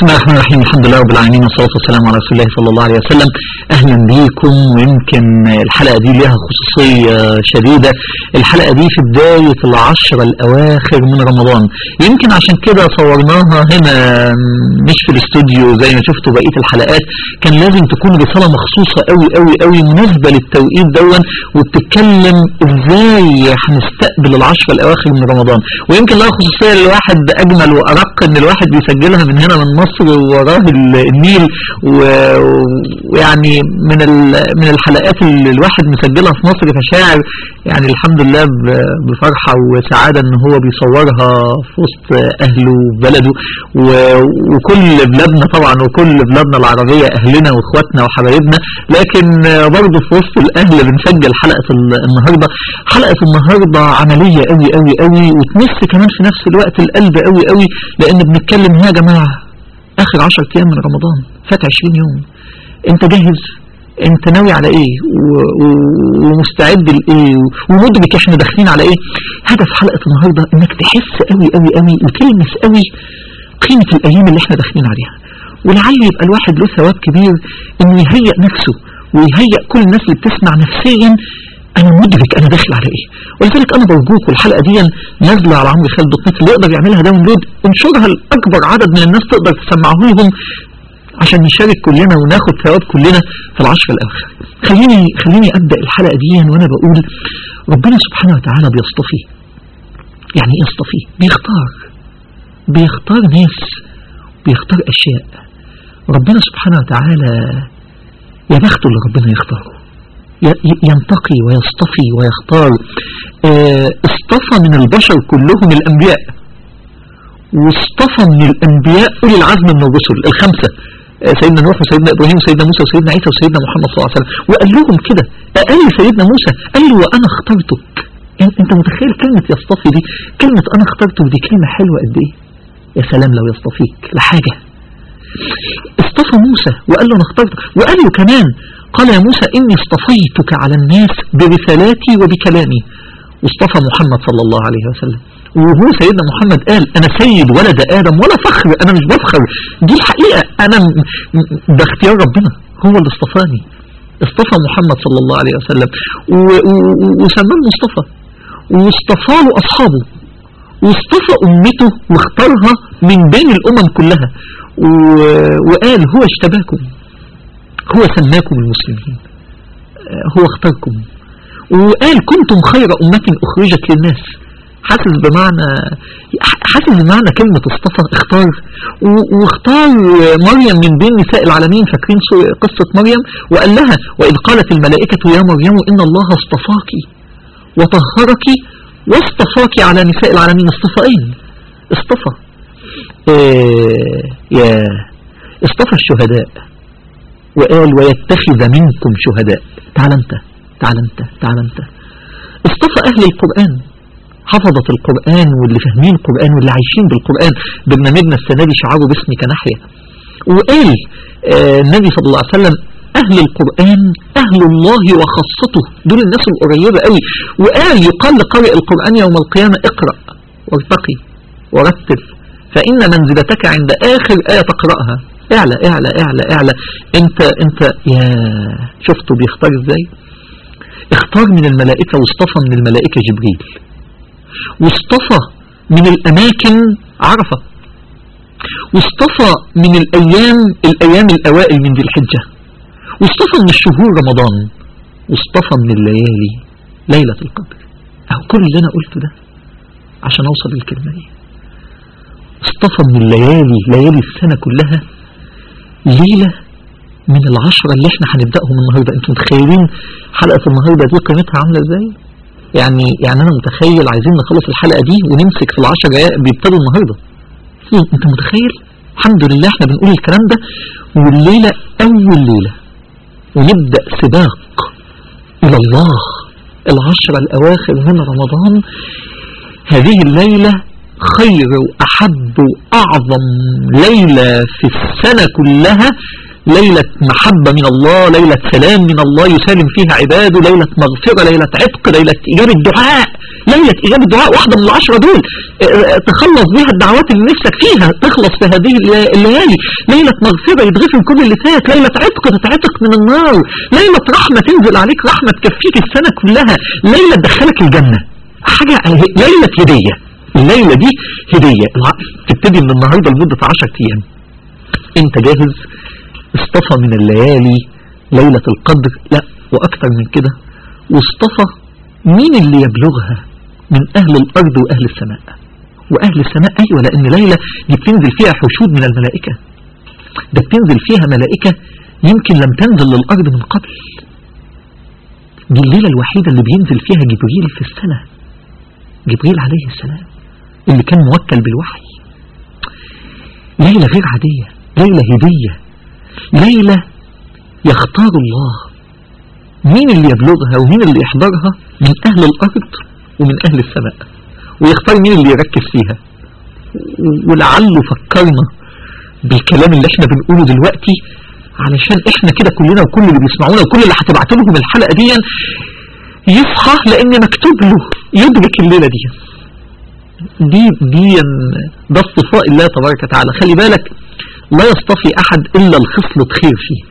بسم الله الرحمن الرحيم الحمد لله رب العالمين والصلاة والسلام على رسول الله صلى الله عليه وسلم أهلا بيكم ويمكن الحلقة دي لها خصوصية شديدة الحلقة دي في بداية العشر الأواخر من رمضان يمكن عشان كده صورناها هنا مش في الاستوديو زي ما شفتوا بقية الحلقات كان لازم تكون رسالة مخصوصة قوي قوي قوي مناسبة للتوقيت دون وبتتكلم ازاي هنستقبل العشر الأواخر من رمضان ويمكن لها خصوصية للواحد أجمل وأرق إن الواحد بيسجلها من هنا من مصر ووراه النيل ويعني من من الحلقات اللي الواحد مسجلها في مصر فشاعر يعني الحمد لله بفرحة وسعادة ان هو بيصورها في وسط اهله وبلده وكل بلادنا طبعا وكل بلادنا العربية اهلنا واخواتنا وحبايبنا لكن برضه في وسط الاهل بنسجل حلقة النهاردة حلقة النهاردة عملية قوي قوي قوي وتمس كمان في نفس الوقت القلب قوي قوي لان بنتكلم يا جماعة اخر 10 ايام من رمضان فات 20 يوم انت جاهز انت ناوي على ايه ومستعد لايه ومدرك احنا داخلين على ايه هدف حلقة النهاردة انك تحس قوي قوي قوي وتلمس قوي قيمة الايام اللي احنا داخلين عليها ولعل يبقى الواحد له ثواب كبير انه يهيئ نفسه ويهيئ كل الناس اللي بتسمع نفسيا انا مدرك انا داخل على ايه ولذلك انا برجوك والحلقه دي نازله على عمرو خالد دوت نت اللي يقدر يعملها داونلود انشرها لاكبر عدد من الناس تقدر تسمعه لهم عشان نشارك كلنا وناخد ثواب كلنا في العشر الاواخر خليني خليني ابدا الحلقه دي وانا بقول ربنا سبحانه وتعالى بيصطفي يعني ايه يصطفي بيختار بيختار ناس بيختار اشياء ربنا سبحانه وتعالى يا بخته اللي ربنا يختاره ينتقي ويصطفي ويختار اصطفى من البشر كلهم الأنبياء واصطفى من الأنبياء أولي العزم من الرسل الخمسة سيدنا نوح وسيدنا إبراهيم وسيدنا موسى وسيدنا عيسى وسيدنا محمد صلى الله عليه وسلم وقال لهم كده قال سيدنا موسى قال له وأنا اخترتك انت متخيل كلمة يصطفي دي كلمة أنا اخترتك دي كلمة حلوة قد ايه يا سلام لو يصطفيك لحاجة اصطفى موسى وقال له انا اخترتك وقال له كمان قال يا موسى إني اصطفيتك على الناس برسالاتي وبكلامي واصطفى محمد صلى الله عليه وسلم وهو سيدنا محمد قال أنا سيد ولد آدم ولا فخر أنا مش بفخر دي الحقيقة أنا ده اختيار ربنا هو اللي اصطفاني اصطفى محمد صلى الله عليه وسلم وسماه المصطفى واصطفى له أصحابه واصطفى أمته واختارها من بين الأمم كلها وقال هو اشتباكم هو سماكم المسلمين هو اختاركم وقال كنتم خير أمة أخرجت للناس حاسس بمعنى حاسس بمعنى كلمة اصطفى اختار واختار مريم من بين نساء العالمين فاكرين قصة مريم وقال لها وإذ قالت الملائكة يا مريم إن الله اصطفاك وطهرك واصطفاك على نساء العالمين اصطفائين اصطفى ايه يا اصطفى الشهداء وقال ويتخذ منكم شهداء تعال انت تعال انت تعال انت اصطفى اهل القرآن حفظت القرآن واللي فاهمين القرآن واللي عايشين بالقرآن برنامجنا السنة دي شعاره باسمك ناحية وقال آه النبي صلى الله عليه وسلم أهل القرآن أهل الله وخاصته دول الناس القريبة قوي وقال يقال لقارئ القرآن يوم القيامة اقرأ وارتقي ورتل فإن منزلتك عند آخر آية تقرأها اعلى اعلى اعلى اعلى انت انت يا شفتوا بيختار ازاي اختار من الملائكة واصطفى من الملائكة جبريل واصطفى من الاماكن عرفة واصطفى من الايام الايام الاوائل من ذي الحجة واصطفى من الشهور رمضان واصطفى من الليالي ليلة القدر اهو كل اللي انا قلته ده عشان اوصل للكلمة دي اصطفى من الليالي ليالي السنة كلها ليلة من العشرة اللي احنا هنبدأهم النهاردة انتم متخيلين حلقة النهاردة دي قيمتها عاملة ازاي يعني يعني انا متخيل عايزين نخلص الحلقة دي ونمسك في العشر دقايق بيبتدوا النهاردة انت متخيل الحمد لله احنا بنقول الكلام ده والليلة اول ليلة ونبدأ سباق الى الله العشرة الاواخر من رمضان هذه الليلة خير وأحب وأعظم ليلة في السنة كلها ليلة محبة من الله ليلة سلام من الله يسالم فيها عباده ليلة مغفرة ليلة عتق ليلة إجابة دعاء ليلة إجابة دعاء واحدة من العشرة دول تخلص بها الدعوات اللي نفسك فيها تخلص في هذه الليالي ليلة مغفرة يتغفر كل اللي فات ليلة عتق تتعتق من النار ليلة رحمة تنزل عليك رحمة تكفيك السنة كلها ليلة تدخلك الجنة حاجة ليلة هدية الليلة دي هدية تبتدي من النهاردة لمدة 10 أيام انت جاهز اصطفى من الليالي ليلة القدر لا واكثر من كده واصطفى مين اللي يبلغها من اهل الارض واهل السماء واهل السماء ايوه لان ليلة دي بتنزل فيها حشود من الملائكة ده بتنزل فيها ملائكة يمكن لم تنزل للارض من قبل دي الليلة الوحيدة اللي بينزل فيها جبريل في السنة جبريل عليه السلام اللي كان موكل بالوحي ليلة غير عادية ليلة هدية ليلة يختار الله مين اللي يبلغها ومين اللي يحضرها من أهل الأرض ومن أهل السماء ويختار مين اللي يركز فيها ولعله فكرنا بالكلام اللي احنا بنقوله دلوقتي علشان احنا كده كلنا وكل اللي بيسمعونا وكل اللي هتبعت لهم الحلقة دي يصحى لان مكتوب له يدرك الليلة دي دي دي ده اصطفاء الله تبارك وتعالى خلي بالك لا يصطفي أحد إلا الخصلة خير فيه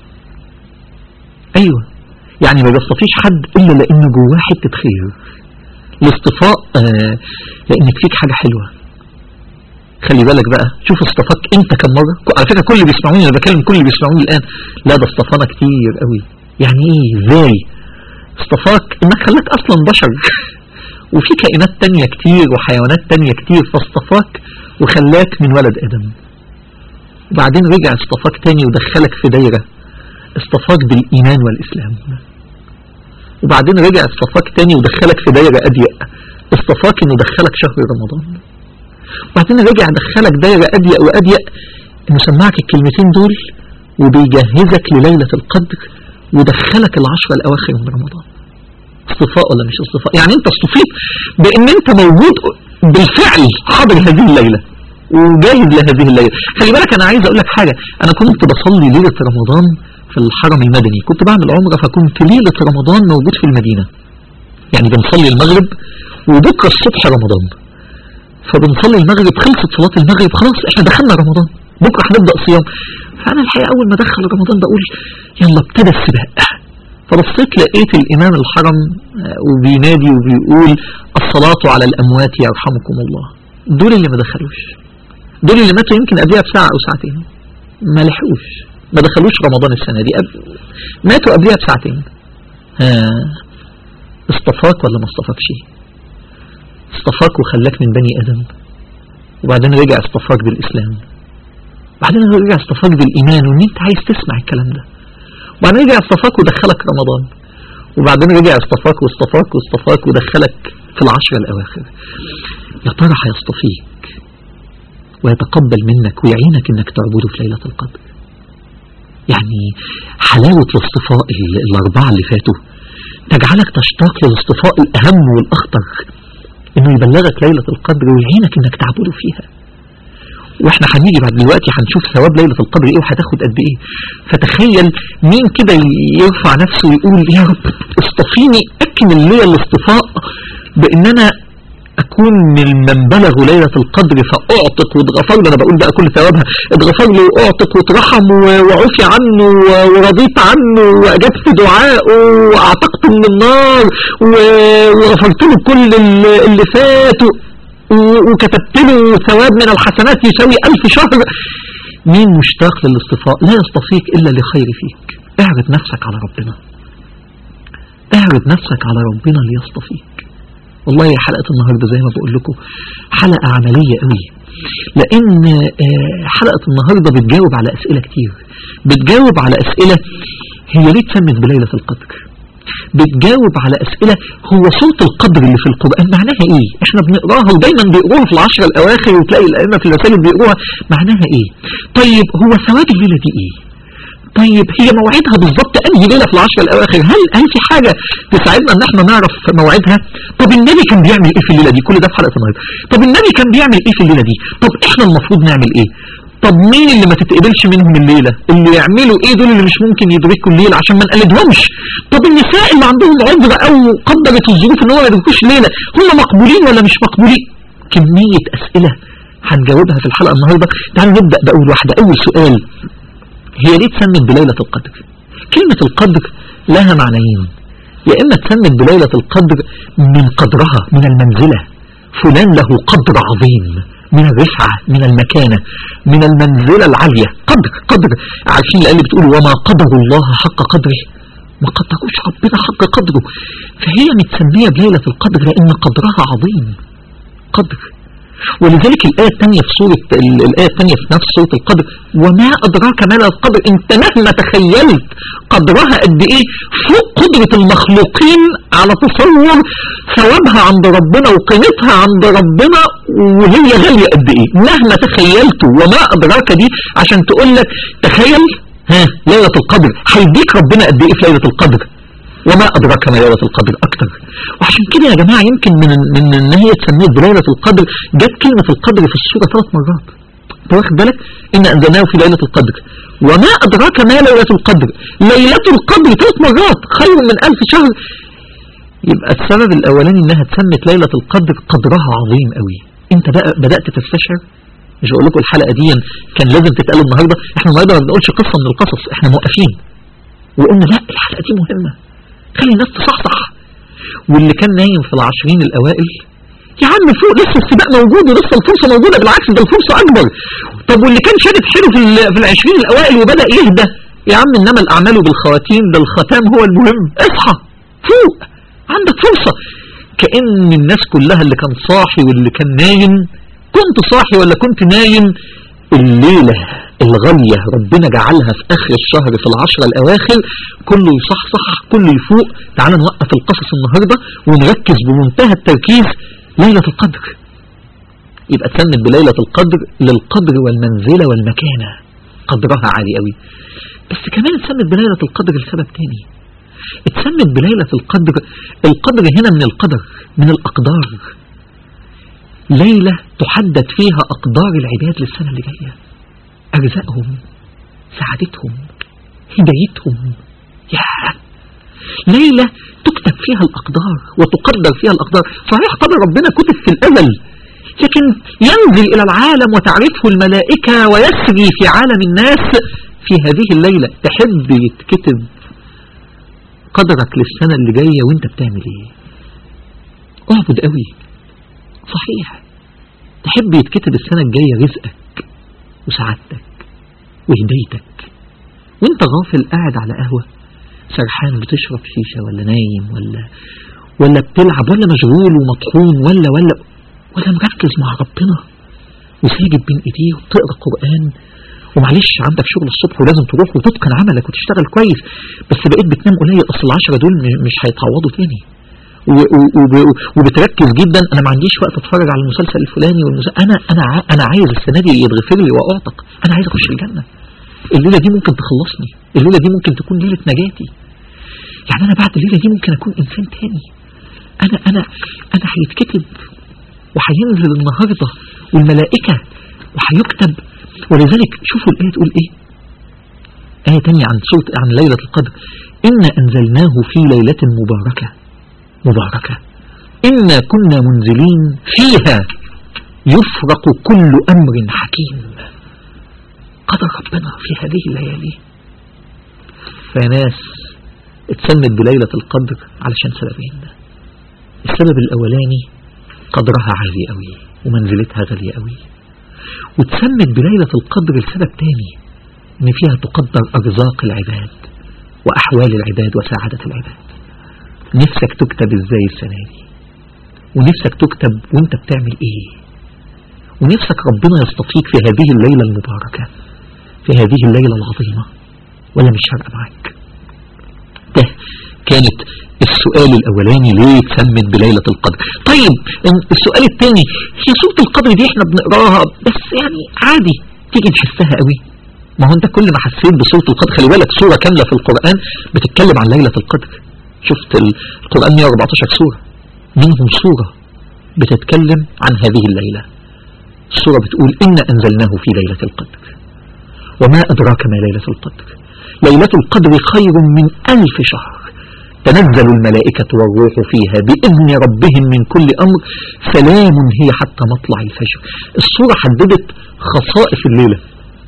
أيوة يعني ما بيصطفيش حد إلا لأنه جواه حتة خير الاصطفاء آه لأنك فيك حاجة حلوة خلي بالك بقى شوف اصطفاك انت كم مرة على فكرة كل اللي بيسمعوني انا بكلم كل اللي بيسمعوني الان لا ده اصطفانا كتير قوي يعني ايه ازاي اصطفاك انك خلاك اصلا بشر وفي كائنات تانية كتير وحيوانات تانية كتير فاصطفاك وخلاك من ولد ادم وبعدين رجع اصطفاك تاني ودخلك في دايرة اصطفاك بالإيمان والإسلام وبعدين رجع اصطفاك تاني ودخلك في دايرة أضيق اصطفاك انه دخلك شهر رمضان وبعدين رجع دخلك دايرة أضيق وأضيق انه سمعك الكلمتين دول وبيجهزك لليلة القدر ودخلك العشرة الأواخر من رمضان اصطفاء ولا مش اصطفاء يعني انت اصطفيت بان انت موجود بالفعل حاضر هذه الليلة وجاهز لهذه الليلة خلي بالك انا عايز اقول لك حاجة انا كنت بصلي ليلة رمضان في الحرم المدني كنت بعمل عمرة فكنت ليلة رمضان موجود في المدينة يعني بنصلي المغرب وبكرة الصبح رمضان فبنصلي المغرب خلصت صلاة المغرب خلاص احنا دخلنا رمضان بكرة هنبدأ صيام فأنا الحقيقة أول ما دخل رمضان بقول يلا ابتدى السباق فبصيت لقيت الإمام الحرم وبينادي وبيقول الصلاة على الأموات يرحمكم الله دول اللي ما دخلوش دول اللي ماتوا يمكن قبلها بساعة أو ساعتين ما لحقوش ما دخلوش رمضان السنة دي أب... ماتوا قبلها بساعتين ها اصطفاك ولا ما اصطفاكش اصطفاك وخلاك من بني آدم وبعدين رجع اصطفاك بالإسلام بعدين رجع اصطفاك بالإيمان وان انت عايز تسمع الكلام ده وبعدين رجع اصطفاك ودخلك رمضان وبعدين رجع اصطفاك واصطفاك واصطفاك ودخلك في العشرة الأواخر يا ترى هيصطفيك ويتقبل منك ويعينك انك تعبده في ليلة القدر يعني حلاوة الاصطفاء الأربعة اللي فاتوا تجعلك تشتاق للاصطفاء الأهم والأخطر انه يبلغك ليلة القدر ويعينك انك تعبده فيها واحنا هنيجي بعد دلوقتي هنشوف ثواب ليلة القدر ايه وهتاخد قد ايه فتخيل مين كده يرفع نفسه ويقول يا رب اصطفيني اكمل لي الاصطفاء بان انا اكون من من بلغوا ليلة القدر فاعتق واتغفر له انا بقول بقى كل ثوابها اتغفر له واعتق واترحم وعفي عنه ورضيت عنه واجبت دعائه واعتقت من النار وغفرت له كل اللي فات وكتبت له ثواب من الحسنات يساوي ألف شهر مين مشتاق للاصطفاء لا يصطفيك إلا لخير فيك اعرض نفسك على ربنا اعرض نفسك على ربنا ليصطفيك والله يا حلقة النهاردة زي ما بقول لكم حلقة عملية قوي لأن حلقة النهاردة بتجاوب على أسئلة كتير بتجاوب على أسئلة هي ليه تسمت بليلة القدر بتجاوب على أسئلة هو صوت القدر اللي في القرآن معناها إيه احنا بنقراها ودايما بيقروها في العشرة الأواخر وتلاقي الأئمة في المساجد بيقروها معناها إيه طيب هو ثواب الليلة دي إيه طيب هي موعدها بالظبط أنهي ليلة في العشرة الأواخر هل هل في حاجة تساعدنا إن احنا نعرف موعدها طب النبي كان بيعمل إيه في الليلة دي كل ده في حلقة النهارده طب النبي كان بيعمل إيه في الليلة دي طب احنا المفروض نعمل إيه طب مين اللي ما تتقبلش منهم الليلة اللي يعملوا ايه دول اللي مش ممكن يدركوا الليلة عشان ما نقلدهمش طب النساء اللي عندهم عذر او قدرت الظروف ان هو ما يدركوش الليلة هم مقبولين ولا مش مقبولين كمية اسئلة هنجاوبها في الحلقة النهاردة تعالوا نبدأ بأول واحدة أول سؤال هي ليه تسمت بليلة القدر كلمة القدر لها معنيين يا إما تسمت بليلة القدر من قدرها من المنزلة فلان له قدر عظيم من الرفعة من المكانة من المنزلة العالية قدر قدر عارفين الآية اللي بتقول وما قدر الله حق قدره ما قدروش ربنا حق قدره فهي متسمية بليلة القدر لأن قدرها عظيم قدر ولذلك الآية الثانية في سورة الآية الثانية في نفس سورة القدر وما أدراك ما لا القدر أنت مهما تخيلت قدرها قد إيه فوق قدرة المخلوقين على تصور ثوابها عند ربنا وقيمتها عند ربنا وهي غالية قد إيه مهما تخيلته وما أدراك دي عشان تقول لك تخيل ها ليلة القدر هيديك ربنا قد إيه في ليلة القدر وما أدراك ما ليلة القدر أكتر وعشان كده يا جماعة يمكن من من ان هي تسميه بليلة القدر جت كلمة القدر في السورة ثلاث مرات انت واخد بالك ان انزلناه في ليلة القدر وما أدراك ما ليلة القدر ليلة القدر ثلاث مرات خير من ألف شهر يبقى السبب الأولاني انها تسمت ليلة القدر قدرها عظيم قوي انت بقى بدأت تستشعر مش هقول لكم الحلقة دي كان لازم تتقال النهاردة احنا النهاردة ما بنقولش قصة من القصص احنا موقفين وقلنا لا الحلقة دي مهمة خلي الناس تصحصح واللي كان نايم في العشرين الأوائل يا عم فوق لسه السباق موجود ولسه الفرصة موجودة بالعكس ده الفرصة أكبر طب واللي كان شادد حلو في, في العشرين الأوائل وبدأ يهدى يا عم إنما الأعمال بالخواتيم ده الختام هو المهم اصحى فوق عندك فرصة كأن الناس كلها اللي كان صاحي واللي كان نايم كنت صاحي ولا كنت نايم الليلة الغالية ربنا جعلها في آخر الشهر في العشرة الأواخر كله يصحصح كله يفوق تعال نوقف القصص النهاردة ونركز بمنتهى التركيز ليلة القدر يبقى تسمت بليلة القدر للقدر والمنزلة والمكانة قدرها عالي قوي بس كمان اتسمت بليلة القدر لسبب تاني اتسمت بليلة القدر القدر هنا من القدر من الأقدار ليلة تحدد فيها أقدار العباد للسنة اللي جاية أرزاقهم سعادتهم هدايتهم يا ليلة تكتب فيها الأقدار وتقدر فيها الأقدار صحيح قدر ربنا كتب في الأزل لكن ينزل إلى العالم وتعرفه الملائكة ويسري في عالم الناس في هذه الليلة تحب يتكتب قدرك للسنة اللي جاية وانت بتعمل ايه اعبد قوي صحيح تحب يتكتب السنة الجاية رزقك وسعادتك وهديتك وانت غافل قاعد على قهوة سرحان بتشرب شيشة ولا نايم ولا ولا بتلعب ولا مشغول ومطحون ولا ولا ولا مركز مع ربنا وساجد بين ايديه وبتقرا قرآن ومعلش عندك شغل الصبح ولازم تروح وتتقن عملك وتشتغل كويس بس بقيت بتنام قليل اصل العشرة دول مش هيتعوضوا تاني وبتركز جدا انا ما عنديش وقت اتفرج على المسلسل الفلاني والمسلسل انا انا انا عايز السنه دي يتغفر لي واعتق انا عايز اخش الجنه الليله دي ممكن تخلصني الليله دي ممكن تكون ليله نجاتي يعني انا بعد الليله دي ممكن اكون انسان تاني انا انا انا هيتكتب وهينزل النهارده والملائكه وهيكتب ولذلك شوفوا الايه تقول ايه آية تانية عن سورة عن ليلة القدر إنا أنزلناه في ليلة مباركة مباركة إنا كنا منزلين فيها يفرق كل أمر حكيم قدر ربنا في هذه الليالي فناس اتسمت بليلة القدر علشان سببين السبب الأولاني قدرها عالي قوي ومنزلتها غالية قوي وتسمت بليلة القدر لسبب تاني ان فيها تقدر ارزاق العباد واحوال العباد وسعادة العباد نفسك تكتب ازاي السنة دي ونفسك تكتب وانت بتعمل ايه ونفسك ربنا يستطيق في هذه الليلة المباركة في هذه الليلة العظيمة ولا مش فارقة معاك ده كانت السؤال الأولاني ليه تسمت بليلة القدر طيب السؤال الثاني هي سورة القدر دي احنا بنقراها بس يعني عادي تيجي نحسها قوي ما هو انت كل ما حسيت بسورة القدر خلي بالك سورة كاملة في القرآن بتتكلم عن ليلة القدر شفت القرآن 114 سورة منهم سورة بتتكلم عن هذه الليلة السورة بتقول إن أنزلناه في ليلة القدر وما أدراك ما ليلة القدر ليلة القدر خير من ألف شهر تنزل الملائكة والروح فيها بإذن ربهم من كل أمر سلام هي حتى مطلع الفجر الصورة حددت خصائص الليلة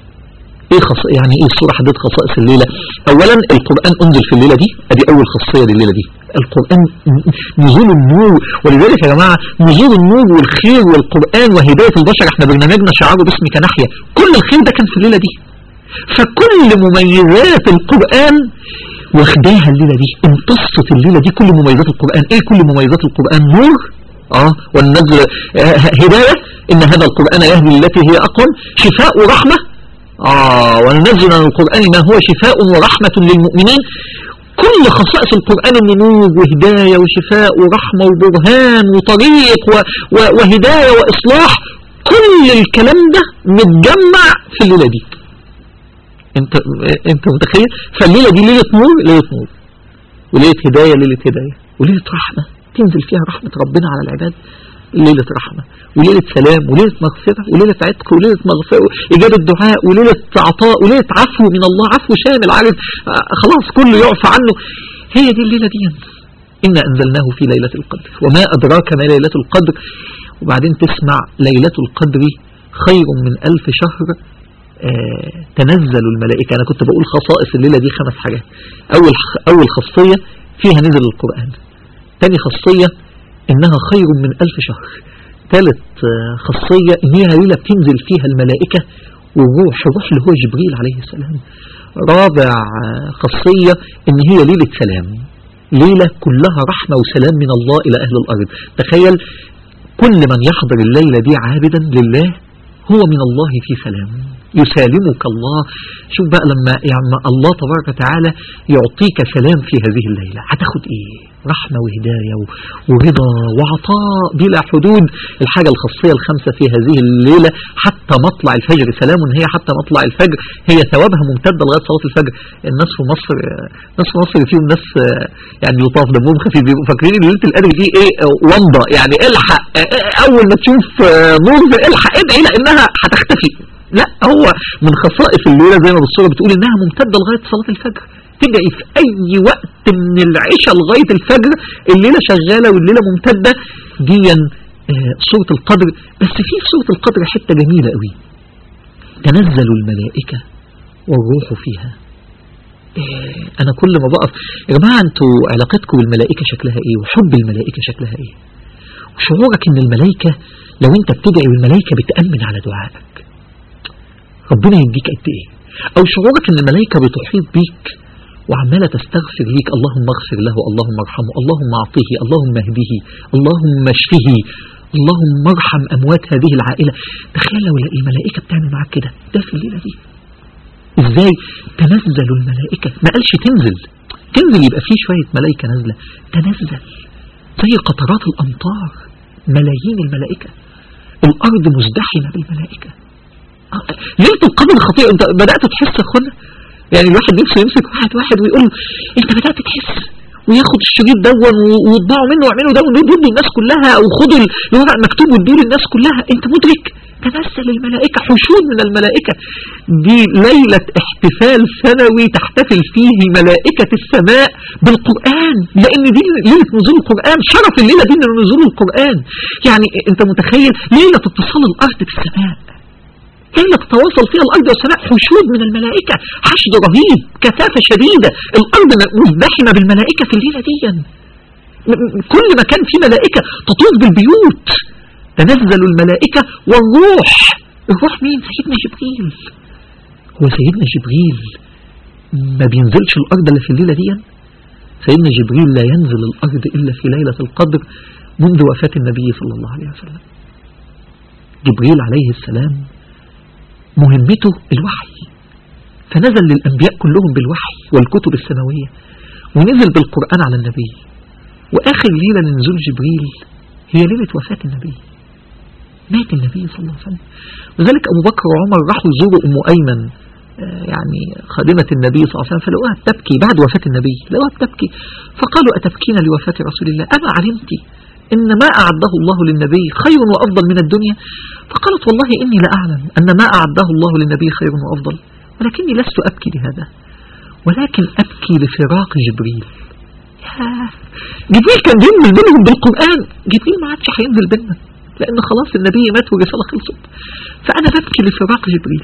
ايه خص... يعني ايه الصورة حددت خصائص الليلة اولا القرآن انزل في الليلة دي ادي اول خاصية لليلة دي القرآن نزول النور ولذلك يا جماعة نزول النور والخير والقرآن وهداية البشر احنا برنامجنا شعاره باسمك ناحية كل الخير ده كان في الليلة دي فكل مميزات القرآن واخداها الليلة دي امتصت الليلة دي كل مميزات القرآن ايه كل مميزات القرآن نور اه والنزل آه هداية ان هذا القرآن يهدي التي هي اقوم شفاء ورحمة اه وننزل من القرآن ما هو شفاء ورحمة للمؤمنين كل خصائص القرآن من نور وهداية وشفاء ورحمة وبرهان وطريق و و وهداية وإصلاح كل الكلام ده متجمع في الليلة دي انت انت متخيل فالليلة دي ليلة نور ليلة نور وليلة هداية ليلة هداية وليلة رحمة تنزل فيها رحمة ربنا على العباد ليلة رحمة وليلة سلام وليلة مغفرة وليلة عتق وليلة مغفرة إجابة دعاء وليلة عطاء وليلة عفو من الله عفو شامل عارف خلاص كله يعفى عنه هي دي الليلة دي إنا أنزلناه في ليلة القدر وما أدراك ما ليلة القدر وبعدين تسمع ليلة القدر خير من ألف شهر آه تنزل الملائكة أنا كنت بقول خصائص الليلة دي خمس حاجات أول أول خاصية فيها نزل القرآن تاني خاصية إنها خير من ألف شهر ثالث خاصية إن هي ليلة بتنزل فيها الملائكة والروح الروح اللي هو جبريل عليه السلام رابع خاصية إن هي ليلة سلام ليلة كلها رحمة وسلام من الله إلى أهل الأرض تخيل كل من يحضر الليلة دي عابدا لله هو من الله في سلام يسالمك الله شوف بقى لما يعني الله تبارك وتعالى يعطيك سلام في هذه الليلة هتاخد ايه رحمة وهداية ورضا وعطاء بلا حدود الحاجة الخاصية الخمسة في هذه الليلة حتى مطلع الفجر سلام هي حتى مطلع الفجر هي ثوابها ممتدة لغاية صلاة الفجر الناس في مصر الناس في مصر فيهم ناس يعني لطاف دمهم خفيف بيبقوا فاكرين ليلة القدر دي ايه ومضة يعني الحق اول ما تشوف نور الحق ادعي لانها هتختفي لا هو من خصائص الليلة زي ما بالصورة بتقول انها ممتدة لغاية صلاة الفجر تدعي في اي وقت من العشاء لغاية الفجر الليلة شغالة والليلة ممتدة دي سورة القدر بس في في سورة القدر حتة جميلة قوي تنزل الملائكة والروح فيها انا كل ما بقف يا جماعة انتوا علاقتكم بالملائكة شكلها ايه وحب الملائكة شكلها ايه وشعورك ان الملائكة لو انت بتدعي والملائكة بتأمن على دعائك ربنا يديك قد ايه او شعورك ان الملائكة بتحيط بيك وعمالة تستغفر ليك اللهم اغفر له اللهم ارحمه اللهم اعطيه اللهم اهديه اللهم اشفه اللهم ارحم اموات هذه العائلة تخيل لو الملائكة بتعمل معاك كده ده في الليلة دي ازاي تنزل الملائكة ما قالش تنزل تنزل يبقى فيه شوية ملائكة نازلة تنزل زي قطرات الامطار ملايين الملائكة الارض مزدحمة بالملائكة ليلة القدر خطيرة انت بدأت تحس يا اخوانا يعني الواحد نفسه يمسك واحد واحد ويقول له انت بدأت تحس وياخد الشريط دون ويطبعوا منه ويعملوا دون ويدوا الناس كلها او خدوا الورق مكتوب وادوا للناس كلها انت مدرك تنزل الملائكة حشود من الملائكة دي ليلة احتفال سنوي تحتفل فيه ملائكة السماء بالقرآن لان دي ليلة نزول القرآن شرف الليلة دي نزول القرآن يعني انت متخيل ليلة اتصال الارض بالسماء ليلة تتواصل فيها الأرض والسماء حشود من الملائكة حشد رهيب كثافة شديدة الأرض مزدحمة بالملائكة في الليلة دي كل ما كان فيه ملائكة تطوف بالبيوت تنزل الملائكة والروح الروح مين سيدنا جبريل هو سيدنا جبريل ما بينزلش الأرض إلا في الليلة دي سيدنا جبريل لا ينزل الأرض إلا في ليلة القدر منذ وفاة النبي صلى الله عليه وسلم جبريل عليه السلام مهمته الوحي فنزل للأنبياء كلهم بالوحي والكتب السماوية ونزل بالقرآن على النبي وآخر ليلة لنزول جبريل هي ليلة وفاة النبي مات النبي صلى الله عليه وسلم وذلك أبو بكر وعمر راحوا يزوروا أم أيمن يعني خادمة النبي صلى الله عليه وسلم فلقوها بتبكي بعد وفاة النبي لقوها بتبكي فقالوا أتبكين لوفاة رسول الله أما علمت إن ما أعده الله للنبي خير وأفضل من الدنيا فقالت والله إني لا أعلم أن ما أعده الله للنبي خير وأفضل ولكني لست أبكي لهذا ولكن أبكي لفراق جبريل جبريل كان بينزل بينهم بالقرآن جبريل ما عادش هينزل بيننا لأن خلاص النبي مات والرسالة خلصت فأنا ببكي لفراق جبريل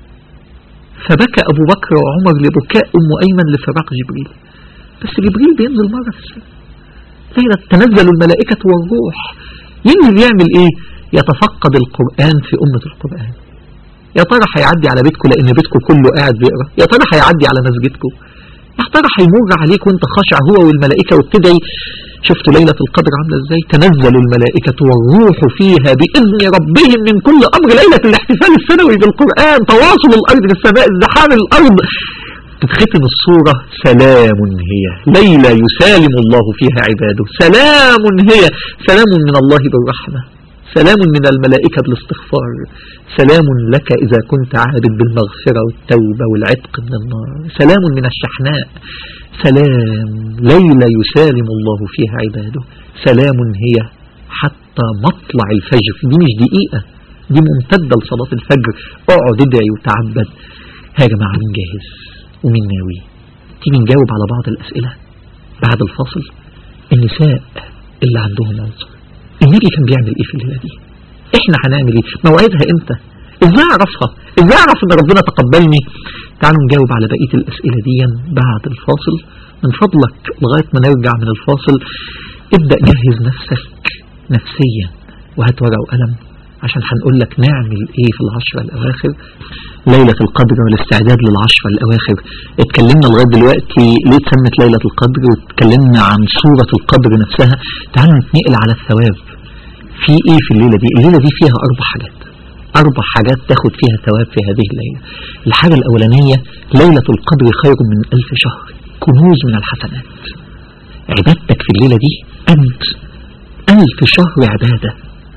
فبكى أبو بكر وعمر لبكاء أم أيمن لفراق جبريل بس جبريل بينزل مرة في السنة ليلة تنزل الملائكة والروح ينزل يعمل ايه يتفقد القرآن في أمة القرآن يا ترى هيعدي على بيتكم لأن بيتكم كله قاعد بيقرا يا ترى هيعدي على مسجدكم يا ترى هيمر عليك وانت خاشع هو والملائكة وابتدي شفتوا ليلة القدر عاملة ازاي تنزل الملائكة والروح فيها بإذن ربهم من كل أمر ليلة الاحتفال السنوي بالقرآن تواصل الأرض بالسماء ازدحام الأرض تتختم الصورة سلام هي ليلة يسالم الله فيها عباده سلام هي سلام من الله بالرحمة سلام من الملائكة بالاستغفار سلام لك إذا كنت عابد بالمغفرة والتوبة والعتق من النار سلام من الشحناء سلام ليلة يسالم الله فيها عباده سلام هي حتى مطلع الفجر دي مش دقيقة دي ممتدة لصلاة الفجر اقعد ادعي وتعبد يا جماعة مين جاهز ومين ناوي تيجي نجاوب على بعض الأسئلة بعد الفاصل النساء اللي عندهم عذر النبي كان بيعمل ايه في الليلة دي احنا هنعمل ايه موعدها امتى ازاي اعرفها ازاي اعرف ان ربنا تقبلني تعالوا نجاوب على بقية الاسئلة دي بعد الفاصل من فضلك لغاية ما نرجع من الفاصل ابدأ جهز نفسك نفسيا وهات ورقة وقلم عشان هنقول لك نعمل ايه في العشرة الاواخر ليلة القدر والاستعداد للعشرة الاواخر اتكلمنا لغاية دلوقتي ليه اتسمت ليلة القدر واتكلمنا عن سورة القدر نفسها تعالوا نتنقل على الثواب في ايه في الليلة دي الليلة دي فيها اربع حاجات اربع حاجات تاخد فيها ثواب في هذه الليلة الحاجة الاولانية ليلة القدر خير من الف شهر كنوز من الحسنات عبادتك في الليلة دي انت الف شهر عبادة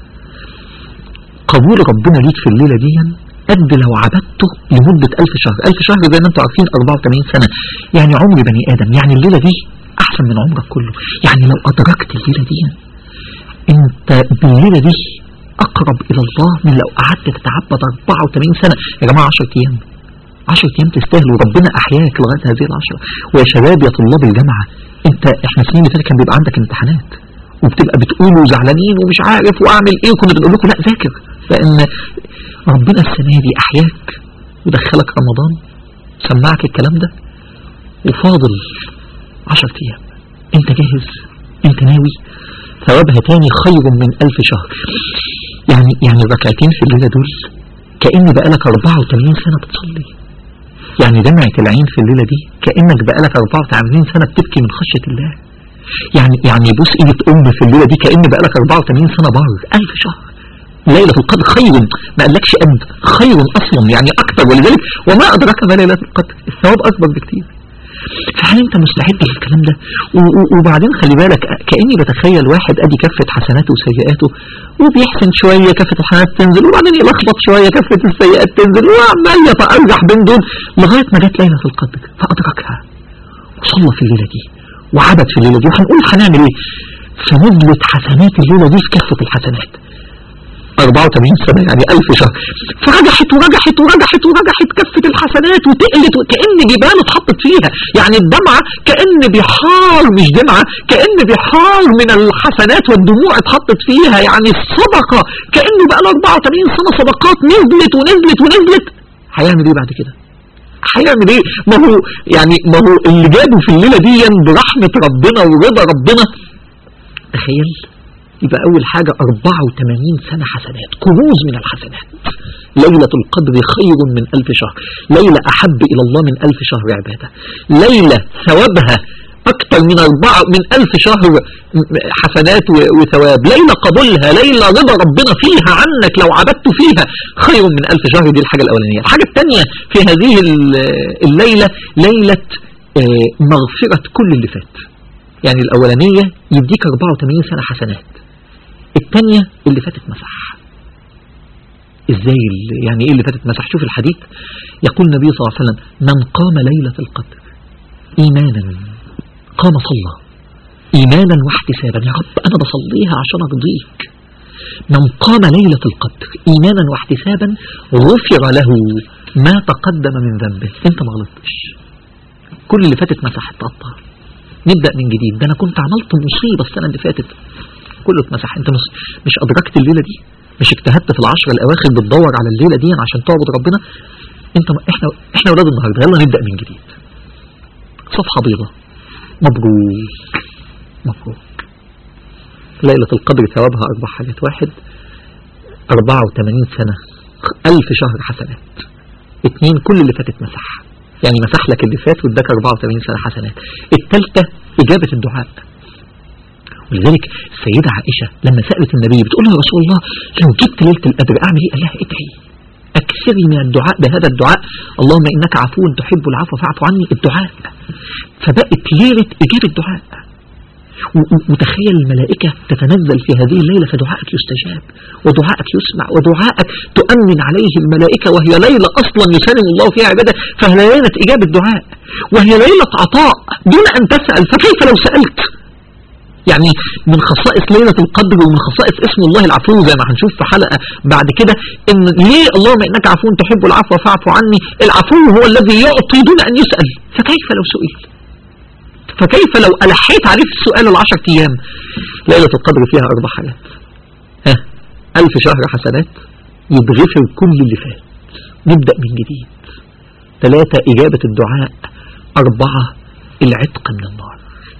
قبول ربنا ليك في الليلة دي قد لو عبدته لمدة ألف شهر ألف شهر زي ما انتم عارفين 84 سنة يعني عمر بني آدم يعني الليلة دي أحسن من عمرك كله يعني لو أدركت الليلة دي انت بالليلة دي أقرب إلى الله من لو قعدت تتعبد 84 سنة يا جماعة 10 أيام 10 أيام تستاهلوا ربنا أحياك لغاية هذه العشرة ويا شباب يا طلاب الجامعة انت احنا السنين اللي فاتت كان بيبقى عندك امتحانات وبتبقى بتقولوا زعلانين ومش عارف واعمل ايه وكنا بنقول لكم لا ذاكر لان ربنا السنة دي احياك ودخلك رمضان سمعك الكلام ده وفاضل عشر ايام انت جاهز انت ناوي ثوابها تاني خير من الف شهر يعني يعني الركعتين في الليلة دول كأن بقالك 84 سنة بتصلي يعني دمعة العين في الليلة دي كأنك بقالك 84 سنة بتبكي من خشية الله يعني يعني بص ايدة ام في الليلة دي كأن بقالك 84 سنة بار ألف شهر ليلة القدر خير ما قالكش قد خير أصلا يعني أكتر ولذلك وما أدرك ما ليلة القدر الثواب أكبر بكتير فهل أنت مستعد للكلام ده وبعدين خلي بالك كأني بتخيل واحد أدي كفة حسناته وسيئاته وبيحسن شوية كفة الحسنات تنزل وبعدين يلخبط شوية كفة السيئات تنزل وعمال يتأرجح بين دول لغاية ما جت ليلة القدر فأدركها وصلى في الليلة دي وعبد في الليلة دي وهنقول هنعمل ايه فنزلت حسنات الليلة دي في كفة الحسنات 84 سنة يعني ألف شهر فرجحت ورجحت ورجحت ورجحت كفة الحسنات وتقلت وكأن جبال اتحطت فيها يعني الدمعة كأن بحار مش دمعة كأن بحار من الحسنات والدموع اتحطت فيها يعني الصدقة كأنه بقى له 84 سنة صدقات نزلت ونزلت ونزلت هيعمل ايه بعد كده هيعمل ايه ما هو يعني ما هو اللي جابه في الليلة دي برحمة ربنا ورضا ربنا تخيل يبقى أول حاجة 84 سنة حسنات كنوز من الحسنات ليلة القدر خير من ألف شهر ليلة أحب إلى الله من ألف شهر عبادة ليلة ثوابها أكثر من أربعة من ألف شهر حسنات وثواب ليلة قبولها ليلة رضا ربنا فيها عنك لو عبدت فيها خير من ألف شهر دي الحاجة الأولانية الحاجة الثانية في هذه الليلة ليلة مغفرة كل اللي فات يعني الأولانية يديك 84 سنة حسنات الثانية اللي فاتت مسح ازاي يعني ايه اللي فاتت مسح شوف الحديث يقول النبي صلى الله عليه وسلم من قام ليلة القدر ايمانا قام صلى ايمانا واحتسابا يا رب انا بصليها عشان ارضيك من قام ليلة القدر إيمانا واحتسابا غفر له ما تقدم من ذنبه انت ما غلطتش كل اللي فاتت مسح اتقطع نبدأ من جديد ده انا كنت عملت مصيبة السنة اللي فاتت كله اتمسح انت مش, مش ادركت الليلة دي مش اجتهدت في العشرة الاواخر بتدور على الليلة دي عشان تعبد ربنا انت احنا احنا اولاد النهارده يلا نبدأ من جديد صفحة بيضة مبروك مبروك ليلة القدر ثوابها أربع حاجات واحد أربعة وثمانين سنة ألف شهر حسنات اثنين كل اللي فاتت مسح يعني مسح لك اللي فات واداك 84 سنة حسنات الثالثة إجابة الدعاء ولذلك السيدة عائشة لما سألت النبي بتقول له يا رسول الله لو جبت ليلة القدر أعمل إيه؟ قال لها ادعي أكثري من الدعاء بهذا الدعاء اللهم إنك عفو تحب العفو فاعف عني الدعاء فبقت ليلة إجابة الدعاء وتخيل الملائكة تتنزل في هذه الليلة فدعائك يستجاب ودعائك يسمع ودعائك تؤمن عليه الملائكة وهي ليلة أصلا يسلم الله فيها عبادة فهي ليلة إجابة دعاء وهي ليلة عطاء دون أن تسأل فكيف لو سألت يعني من خصائص ليلة القدر ومن خصائص اسم الله العفو زي ما هنشوف في حلقة بعد كده ان ليه اللهم انك عفو تحب العفو فاعف عني العفو هو الذي يعطي دون ان يسأل فكيف لو سئل فكيف لو ألحيت عليه في السؤال العشر أيام ليلة القدر فيها أربع حاجات ها ألف شهر حسنات يتغفر كل اللي فات نبدأ من جديد ثلاثة إجابة الدعاء أربعة العتق من النار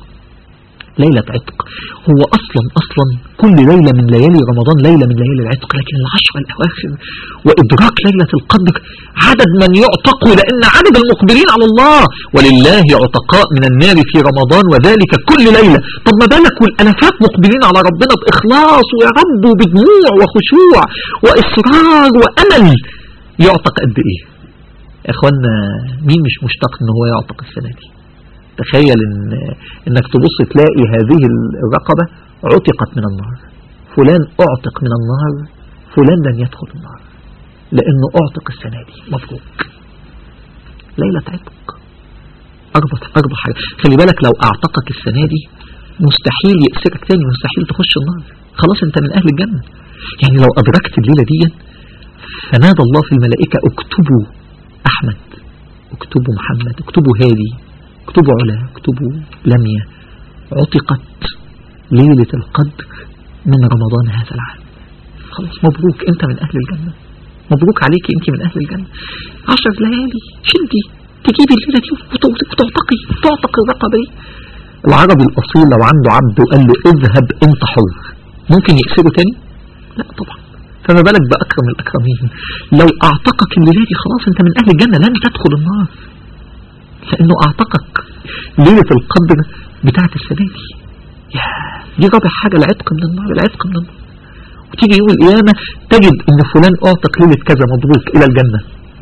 ليلة عتق هو أصلا أصلا كل ليلة من ليالي رمضان ليلة من ليالي العتق لكن العشر الأواخر وإدراك ليلة القدر عدد من يعتق لأن عدد المقبلين على الله ولله عتقاء من النار في رمضان وذلك كل ليلة طب ما بالك والألفات مقبلين على ربنا بإخلاص ويا رب وبدموع وخشوع وإصرار وأمل يعتق قد إيه يا إخوانا مين مش مشتاق إن هو يعتق السنة دي تخيل إن انك تبص تلاقي هذه الرقبة عتقت من النار فلان اعتق من النار فلان لن يدخل النار لانه اعتق السنة دي مبروك ليلة عتق اربط اربع حاجة خلي بالك لو اعتقك السنة دي مستحيل يأسرك تاني مستحيل تخش النار خلاص انت من اهل الجنة يعني لو ادركت الليلة دي فنادى الله في الملائكة اكتبوا احمد اكتبوا محمد اكتبوا هادي اكتبوا علا اكتبوا لمية عتقت ليلة القدر من رمضان هذا العام خلاص مبروك انت من اهل الجنة مبروك عليك انت من اهل الجنة عشر ليالي شدي تجيبي الليلة دي وتعتقي تعتق الرقبة دي العربي الاصيل لو عنده عبد وقال له اذهب انت حر ممكن يأسره تاني لا طبعا فما بالك بأكرم الأكرمين لو أعتقك الليلة دي خلاص أنت من أهل الجنة لن تدخل النار لأنه أعتقك ليلة القدر بتاعت السنة دي يا دي رابع حاجة العتق من النار العتق من النار وتيجي يوم القيامة تجد ان فلان اعتق ليلة كذا مبروك الى الجنة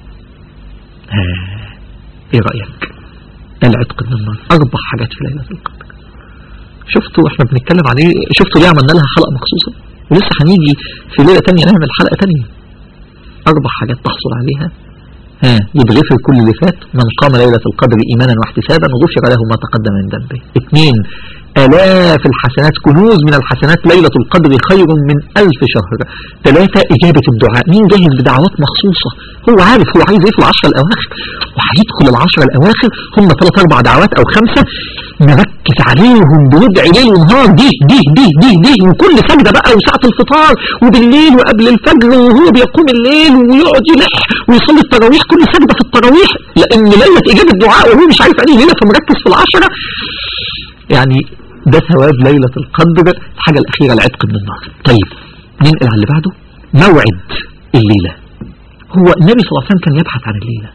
ها ايه رأيك العتق من النار اربع حاجات في ليلة القدر شفتوا احنا بنتكلم عليه شفتوا ليه عملنا لها حلقة مخصوصة ولسه هنيجي في ليلة تانية نعمل حلقة تانية اربع حاجات تحصل عليها ها يتغفر كل اللي فات من قام ليلة القدر إيمانا واحتسابا غفر له ما تقدم من ذنبه اثنين آلاف الحسنات كنوز من الحسنات ليلة القدر خير من ألف شهر ثلاثة إجابة الدعاء مين جاهز بدعوات مخصوصة هو عارف هو عايز ايه في العشرة الأواخر وهيدخل العشرة الأواخر هم ثلاث أربع دعوات أو خمسة مركز عليهم بيدعي ليل ونهار دي دي دي دي دي وكل سجدة بقى وساعة الفطار وبالليل وقبل الفجر وهو بيقوم الليل ويقعد يلح ويصلي التراويح كل سجدة في التراويح لأن ليلة إجابة الدعاء وهو مش عارف أنهي ليلة فمركز في العشرة يعني ده ثواب ليلة القدر الحاجة الأخيرة العتق من النار طيب ننقل على اللي بعده موعد الليلة هو النبي صلى الله عليه وسلم كان يبحث عن الليلة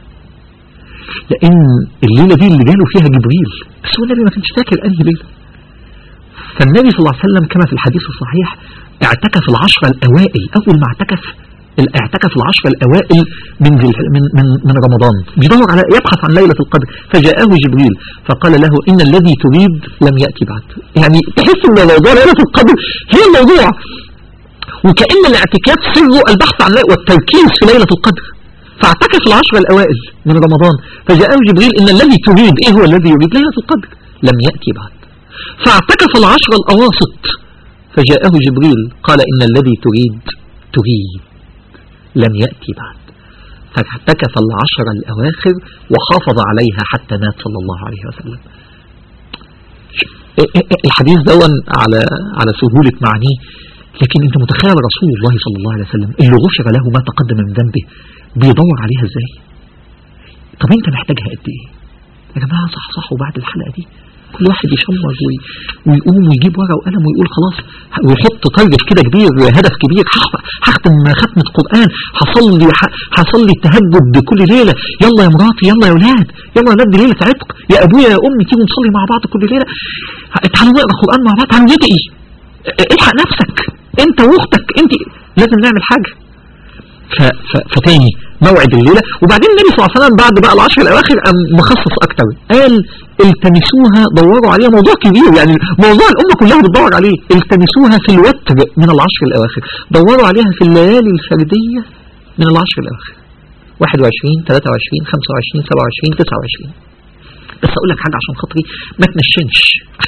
لأن الليلة دي اللي جاله فيها جبريل بس هو النبي ما كانش فاكر أنهي ليلة فالنبي صلى الله عليه وسلم كما في الحديث الصحيح اعتكف العشرة الأوائل أول ما اعتكف اعتكف العشرة الأوائل من, من, من, من رمضان بيدور على يبحث عن ليلة القدر فجاءه جبريل فقال له إن الذي تريد لم يأتي بعد يعني تحس أن موضوع ليلة القدر هي الموضوع وكأن الاعتكاف سره البحث عن والتركيز في ليلة القدر فاعتكف العشرة الأوائل من رمضان فجاءه جبريل إن الذي تريد إيه هو الذي يريد ليلة القدر لم يأتي بعد فاعتكف العشرة الأواسط فجاءه جبريل قال إن الذي تريد تريد لم يأتي بعد فاعتكف العشر الأواخر وحافظ عليها حتى مات صلى الله عليه وسلم الحديث دون على على سهولة معانيه لكن انت متخيل رسول الله صلى الله عليه وسلم اللي غفر له ما تقدم من ذنبه بيدور عليها ازاي طب انت محتاجها قد ايه يا جماعة صح صح وبعد الحلقة دي كل واحد يشمر ويقوم ويجيب ورقة وقلم ويقول خلاص ويحط تارجت كده كبير هدف كبير هختم ختمة قرآن هصلي هصلي التهجد كل ليلة يلا يا مراتي يلا يا ولاد يلا يا ولاد ليلة عتق يا ابويا يا امي تيجوا نصلي مع بعض كل ليلة تعالوا نقرا قرآن مع بعض تعالوا ندعي الحق نفسك انت واختك انت لازم نعمل حاجة فتاني موعد الليلة وبعدين النبي صلى الله عليه وسلم بعد بقى العشر الأواخر مخصص أكتر قال التمسوها دوروا عليها موضوع كبير يعني موضوع الأمة كلها بتدور عليه التمسوها في الوتر من العشر الأواخر دوروا عليها في الليالي الفردية من العشر الأواخر 21 23 25 27 29 بس أقول لك حاجة عشان خاطري ما تنشنش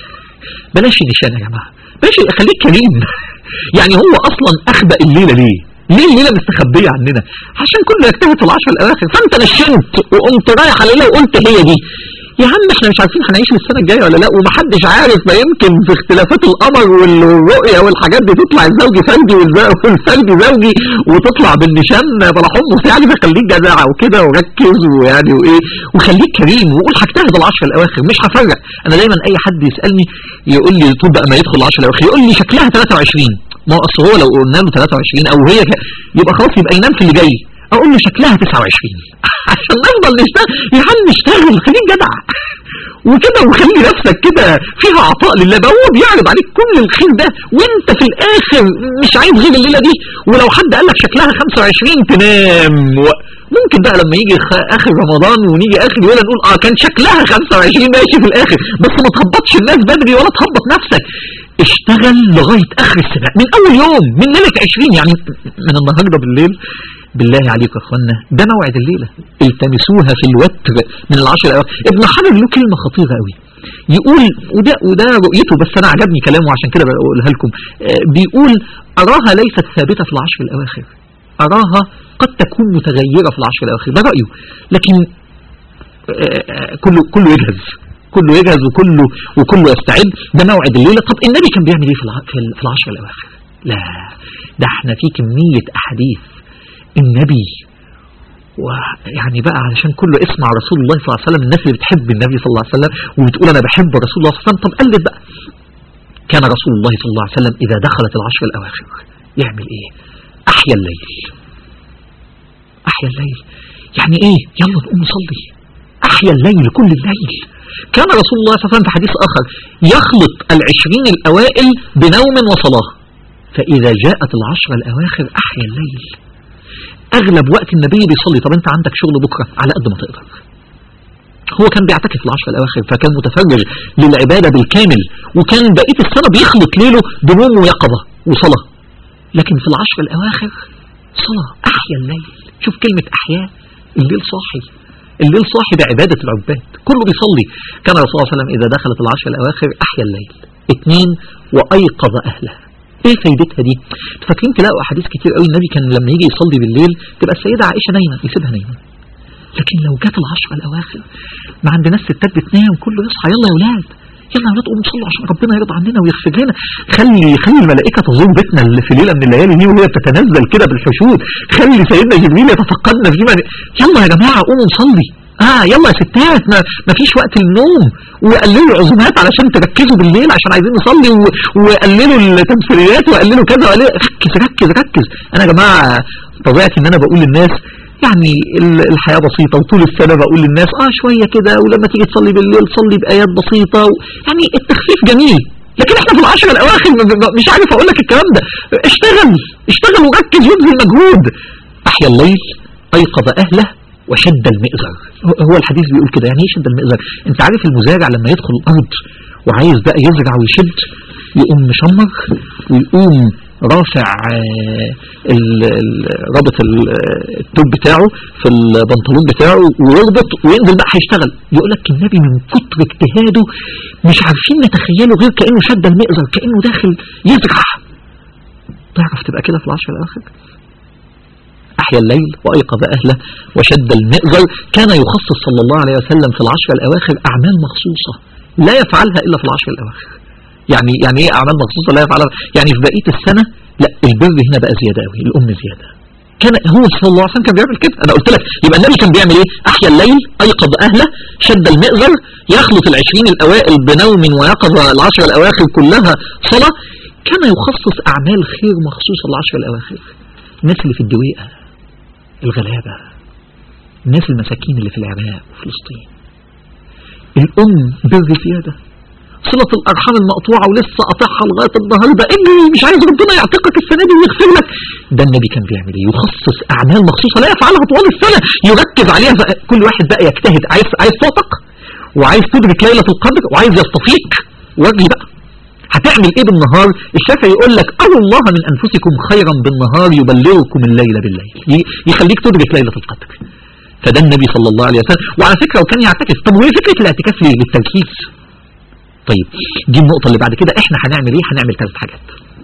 بلاش النشان يا جماعة بلاش خليك كريم يعني هو أصلا أخبأ الليلة ليه ليه الليلة مستخبية عننا عشان كله يجتهد في العشر الأواخر فأنت نشنت وقمت رايح على الليلة وقلت هي دي يا عم احنا مش عارفين هنعيش للسنة الجاية ولا لا ومحدش عارف ما يمكن في اختلافات القمر والرؤية والحاجات دي تطلع الزوجي فردي والفردي زوجي وتطلع بالنشان بلا حمص يعني فخليك جدع وكده وركز ويعني وايه وخليك كريم وقول هجتهد العشر الاواخر مش هفرق انا دايما اي حد يسالني يقول لي طول بقى ما يدخل العشر الاواخر يقول لي شكلها 23 ما هو اصل هو لو قلنا له 23 او هي يبقى خلاص يبقى ينام في اللي جاي اقول له شكلها 29 عشان نفضل نشتغل يا عم نشتغل خليك جدع وكده وخلي نفسك كده فيها عطاء لله بقى هو بيعرض عليك كل الخير ده وانت في الاخر مش عايز غير الليله دي ولو حد قال لك شكلها 25 تنام ممكن بقى لما يجي اخر رمضان ونيجي اخر ليله نقول اه كان شكلها 25 ماشي في الاخر بس ما تهبطش الناس بدري ولا تهبط نفسك اشتغل لغايه اخر السنه من اول يوم من ليله 20 يعني من النهارده بالليل بالله عليكم يا اخوانا ده موعد الليلة التمسوها في الوتر من العشر الاواخر ابن حجر له كلمة خطيرة قوي يقول وده وده رؤيته بس انا عجبني كلامه عشان كده بقولها لكم آه، بيقول اراها ليست ثابتة في العشر الاواخر اراها قد تكون متغيرة في العشر الاواخر ده رأيه لكن آه، آه، كله كله يجهز كله يجهز وكله وكله يستعد ده موعد الليلة طب النبي كان بيعمل ايه في العشر الاواخر لا ده احنا في كمية احاديث النبي ويعني بقى علشان كله اسمع رسول الله صلى الله عليه وسلم الناس اللي بتحب النبي صلى الله عليه وسلم وبتقول انا بحب رسول الله صلى الله عليه وسلم طب قلب بقى كان رسول الله صلى الله عليه وسلم اذا دخلت العشر الاواخر يعمل ايه احيا الليل احيا الليل يعني ايه يلا نقوم نصلي احيا الليل كل الليل كان رسول الله صلى الله عليه وسلم في حديث اخر يخلط العشرين الاوائل بنوم وصلاه فاذا جاءت العشر الاواخر احيا الليل اغلب وقت النبي بيصلي طب انت عندك شغل بكرة على قد ما تقدر هو كان بيعتكف في العشر الاواخر فكان متفرج للعبادة بالكامل وكان بقية السنة بيخلط ليله بنوم ويقظة وصلاة لكن في العشر الاواخر صلاة احيا الليل شوف كلمة احياء الليل صاحي الليل صاحي بعبادة العباد كله بيصلي كان الرسول صلى الله عليه وسلم اذا دخلت العشر الاواخر احيا الليل اثنين وايقظ اهله ايه فايدتها دي فاكرين تلاقوا احاديث كتير قوي النبي كان لما يجي يصلي بالليل تبقى السيده عائشه نايمه يسيبها نايمه لكن لو جت العشر الاواخر ما عندناش ستات بتنام كله يصحى يلا يا اولاد يلا يا اولاد قوموا صلوا عشان ربنا يرضى عننا ويغفر لنا خلي خلي الملائكه تزور بيتنا اللي في ليله من الليالي دي وهي بتتنزل كده بالحشود خلي سيدنا جبريل يتفقدنا فيما يلا يا جماعه قوموا نصلي اه يلا يا ستات ما, ما فيش وقت للنوم وقللوا عزومات علشان تركزوا بالليل عشان عايزين نصلي وقللوا التمثيليات وقللوا كذا وقللوا ركز ركز ركز انا يا جماعه طبيعتي ان انا بقول للناس يعني الحياة بسيطة وطول السنة بقول للناس اه شوية كده ولما تيجي تصلي بالليل صلي بآيات بسيطة و... يعني التخفيف جميل لكن احنا في العشر الاواخر مش عارف اقول لك الكلام ده اشتغل اشتغل وركز وابذل مجهود احيا الليل ايقظ اهله وشد المئزر هو الحديث بيقول كده يعني ايه شد المئزر انت عارف المزارع لما يدخل الارض وعايز بقى يزرع ويشد يقوم مشمر ويقوم رافع رابط التوب بتاعه في البنطلون بتاعه ويربط وينزل بقى هيشتغل يقول لك النبي من كتر اجتهاده مش عارفين نتخيله غير كأنه شد المئزر كأنه داخل يزرع تعرف تبقى كده في العشر الأواخر أحيا الليل وأيقظ أهله وشد المئزر كان يخصص صلى الله عليه وسلم في العشر الأواخر أعمال مخصوصة لا يفعلها إلا في العشر الأواخر يعني يعني ايه اعمال مخصوصه لا يفعلها يعني في بقيه السنه لا البر هنا بقى زياده قوي الام زياده كان هو صلى الله عليه وسلم كان بيعمل كده انا قلت لك يبقى النبي كان بيعمل ايه احيا الليل ايقظ اهله شد المئزر يخلط العشرين الاوائل بنوم ويقظ العشر الاواخر كلها صلاه كان يخصص اعمال خير مخصوصه العشر الاواخر الناس اللي في الدويقه الغلابه الناس المساكين اللي في العراق وفلسطين الام بر زياده صلة الأرحام المقطوعة ولسه قاطعها لغاية النهاردة اجري مش عايز ربنا يعتقك السنة دي ويغفر لك ده النبي كان بيعمل ايه يخصص أعمال مخصوصة لا يفعلها طوال السنة يركز عليها كل واحد بقى يجتهد عايز عايز تعتق وعايز تدرك ليلة القدر وعايز يستفيق واجري بقى هتعمل ايه بالنهار الشافعي يقول لك اروا الله من انفسكم خيرا بالنهار يبلغكم الليل بالليل يخليك تدرك ليلة القدر فده النبي صلى الله عليه وسلم وعلى فكرة وكان يعتكف طب وهي فكرة الاعتكاف ليه للتركيز طيب دي النقطة اللي بعد كده احنا هنعمل ايه هنعمل ثلاث حاجات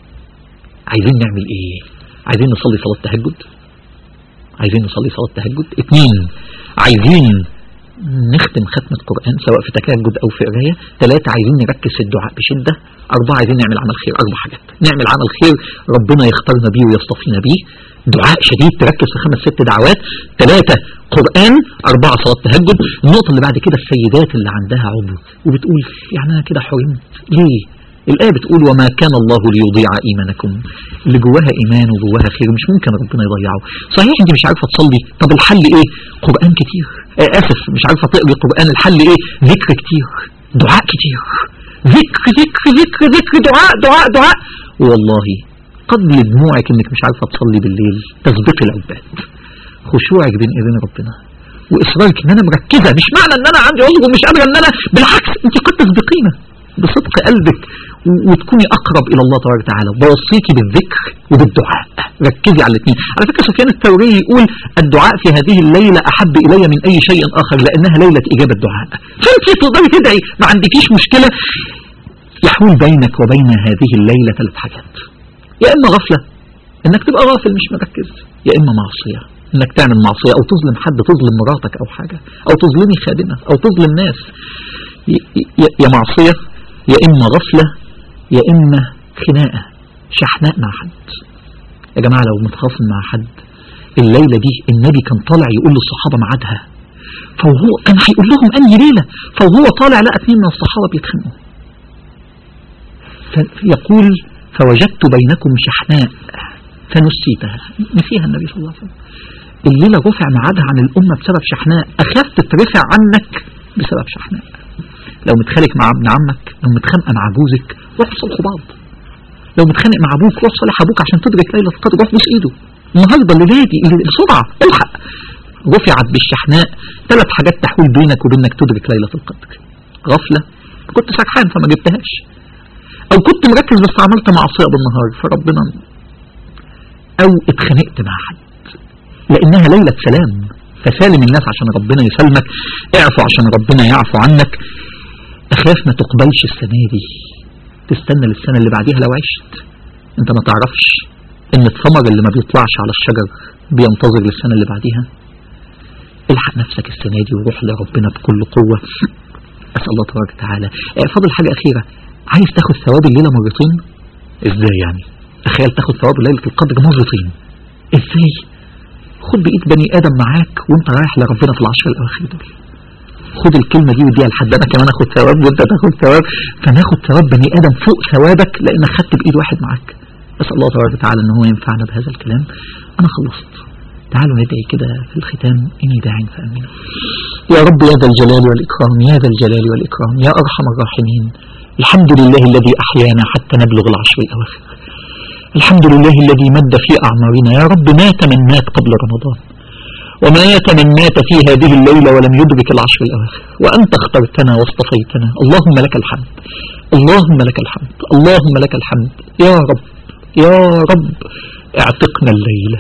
عايزين نعمل ايه عايزين نصلي صلاة تهجد عايزين نصلي صلاة تهجد اتنين عايزين نختم ختم القرآن سواء في تكهجد أو في قراية ثلاثة عايزين نركز في الدعاء بشدة أربعة عايزين نعمل عمل خير أربع حاجات نعمل عمل خير ربنا يختارنا بيه ويصطفينا بيه دعاء شديد تركز في خمس ست دعوات ثلاثة قرآن أربعة صلاة تهجد النقطة اللي بعد كده السيدات اللي عندها عمر وبتقول يعني أنا كده حرمت ليه الآية بتقول وما كان الله ليضيع إيمانكم اللي جواها إيمان وجواها خير مش ممكن ربنا يضيعه صحيح أنت مش عارفة تصلي طب الحل إيه قرآن كتير آه آسف مش عارفة تقري قرآن الحل إيه ذكر كتير دعاء كتير ذكر ذكر ذكر ذكر دعاء دعاء دعاء والله قبل دموعك انك مش عارفة تصلي بالليل تسبق العباد خشوعك بين ايدين ربنا واصرارك ان انا مركزة مش معنى ان انا عندي عذر ومش قادرة ان انا بالعكس انت قد تسبقينا بصدق قلبك وتكوني اقرب الى الله تبارك وتعالى بوصيكي بالذكر وبالدعاء ركزي على الاثنين على فكرة سفيان الثوري يقول الدعاء في هذه الليلة احب الي من اي شيء اخر لانها ليلة اجابة دعاء فانت تقدري تدعي ما عندكيش مشكلة يحول بينك وبين هذه الليلة ثلاث حاجات يا إما غفلة إنك تبقى غافل مش مركز يا إما معصية إنك تعمل معصية أو تظلم حد تظلم مراتك أو حاجة أو تظلمي خادمة أو تظلم ناس يا معصية يا إما غفلة يا إما خناقة شحناء مع حد يا جماعة لو متخاصم مع حد الليلة دي النبي كان طالع يقول للصحابة ميعادها فهو كان هيقول لهم أنهي ليلة فهو طالع لقى اثنين من الصحابة بيتخانقوا يقول فوجدت بينكم شحناء فنسيتها نسيها النبي صلى الله عليه وسلم الليلة رفع ميعادها عن الأمة بسبب شحناء أخاف تترفع عنك بسبب شحناء لو متخانق مع ابن عمك لو متخانقة مع جوزك روح صلحوا بعض لو متخانق مع أبوك روح صالح أبوك عشان تدرك ليلة القدر روح بوس إيده النهاردة اللي نادي بسرعة الحق رفعت بالشحناء ثلاث حاجات تحول بينك وبينك تدرك ليلة القدر غفلة كنت سرحان فما جبتهاش او كنت مركز بس عملت معصية بالنهار فربنا او اتخانقت مع حد لانها ليلة سلام فسالم الناس عشان ربنا يسلمك اعفو عشان ربنا يعفو عنك اخاف ما تقبلش السنة دي تستنى للسنة اللي بعديها لو عشت انت ما تعرفش ان الثمر اللي ما بيطلعش على الشجر بينتظر للسنة اللي بعديها الحق نفسك السنة دي وروح لربنا بكل قوة أسأل الله تبارك وتعالى فاضل حاجة أخيرة عايز تاخد ثواب الليلة مرتين ازاي يعني تخيل تاخد ثواب ليلة القدر مرتين ازاي خد بإيد بني آدم معاك وانت رايح لربنا في العشر الأواخر دول خد الكلمة دي وديها لحد أنا كمان أخد ثواب وانت تاخد ثواب فناخد ثواب بني آدم فوق ثوابك لأنك خدت بإيد واحد معاك أسأل الله تبارك وتعالى أن هو ينفعنا بهذا الكلام أنا خلصت تعالوا ندعي كده في الختام إني داع فأمين يا رب يا ذا الجلال والإكرام يا ذا الجلال والإكرام يا أرحم الراحمين الحمد لله الذي أحيانا حتى نبلغ العشر الأواخر الحمد لله الذي مد في أعمارنا يا رب ما تمنات قبل رمضان وما يتمنات في هذه الليلة ولم يدرك العشر الأواخر وأنت اخترتنا واصطفيتنا اللهم لك الحمد اللهم لك الحمد اللهم لك الحمد يا رب يا رب اعتقنا الليلة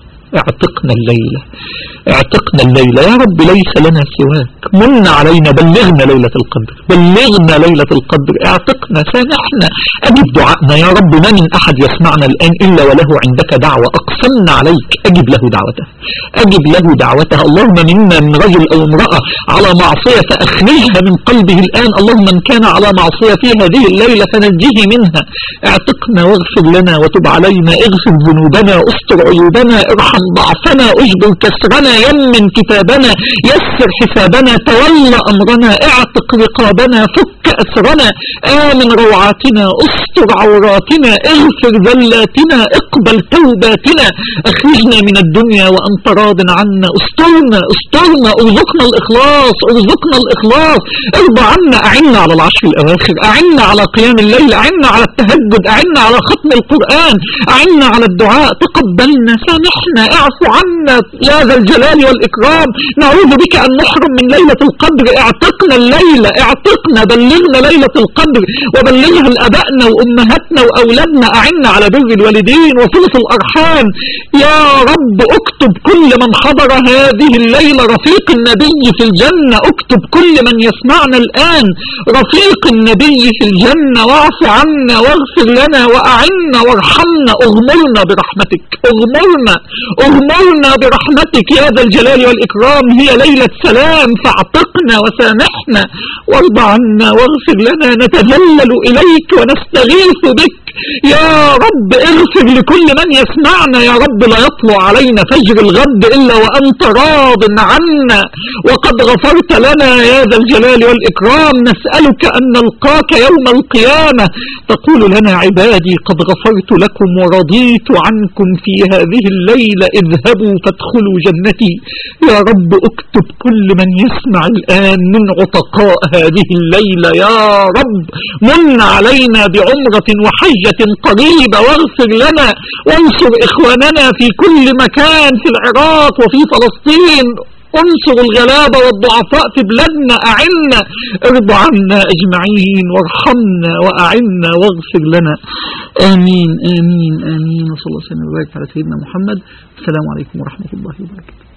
اعتقنا الليلة اعتقنا الليلة يا رب ليس لنا سواك من علينا بلغنا ليلة القدر بلغنا ليلة القدر اعتقنا سامحنا اجب دعائنا يا رب ما من احد يسمعنا الان الا وله عندك دعوة اقسمنا عليك اجب له دعوته اجب له دعوته اللهم منا من رجل او امرأة على معصية فاخرجها من قلبه الان اللهم من كان على معصية في هذه الليلة فنجيه منها اعتقنا واغفر لنا وتب علينا اغفر ذنوبنا استر عيوبنا ارحم ضعفنا اجبر كسرنا يمن كتابنا يسر حسابنا تولى امرنا اعتق رقابنا فك اسرنا امن روعاتنا استر عوراتنا اغفر ذلاتنا اقبل توباتنا اخرجنا من الدنيا وانت راض عنا استرنا استرنا ارزقنا الاخلاص ارزقنا الاخلاص ارضى عنا اعنا على العشر الاواخر اعنا على قيام الليل اعنا على التهجد اعنا على ختم القرآن اعنا على الدعاء تقبلنا سامحنا اعفو عنا يا ذا الجلال والإكرام نعوذ بك أن نحرم من ليلة القدر اعتقنا الليلة اعتقنا بلغنا ليلة القدر وبلغها لأبائنا وأمهاتنا وأولادنا أعنا على بر الوالدين وصلة الأرحام يا رب اكتب كل من حضر هذه الليلة رفيق النبي في الجنة اكتب كل من يسمعنا الآن رفيق النبي في الجنة واعف عنا واغفر لنا وأعنا وارحمنا اغمرنا برحمتك اغمرنا اغمرنا برحمتك يا ذا الجلال والإكرام هي ليلة سلام فاعتقنا وسامحنا وارض عنا واغفر لنا نتذلل إليك ونستغيث بك يا رب اغفر لكل من يسمعنا يا رب لا يطلع علينا فجر الغد إلا وأنت راض عنا وقد غفرت لنا يا ذا الجلال والإكرام نسألك أن نلقاك يوم القيامة تقول لنا عبادي قد غفرت لكم ورضيت عنكم في هذه الليلة اذهبوا فادخلوا جنتي يا رب اكتب كل من يسمع الآن من عتقاء هذه الليلة يا رب من علينا بعمرة وحجة قريبة واغفر لنا وانصر إخواننا في كل مكان في العراق وفي فلسطين انصر الغلابة والضعفاء في بلادنا أعنا ارضى عنا أجمعين وارحمنا وأعنا واغفر لنا آمين آمين آمين وصلى الله وسلم وبارك على سيدنا محمد السلام عليكم ورحمة الله وبركاته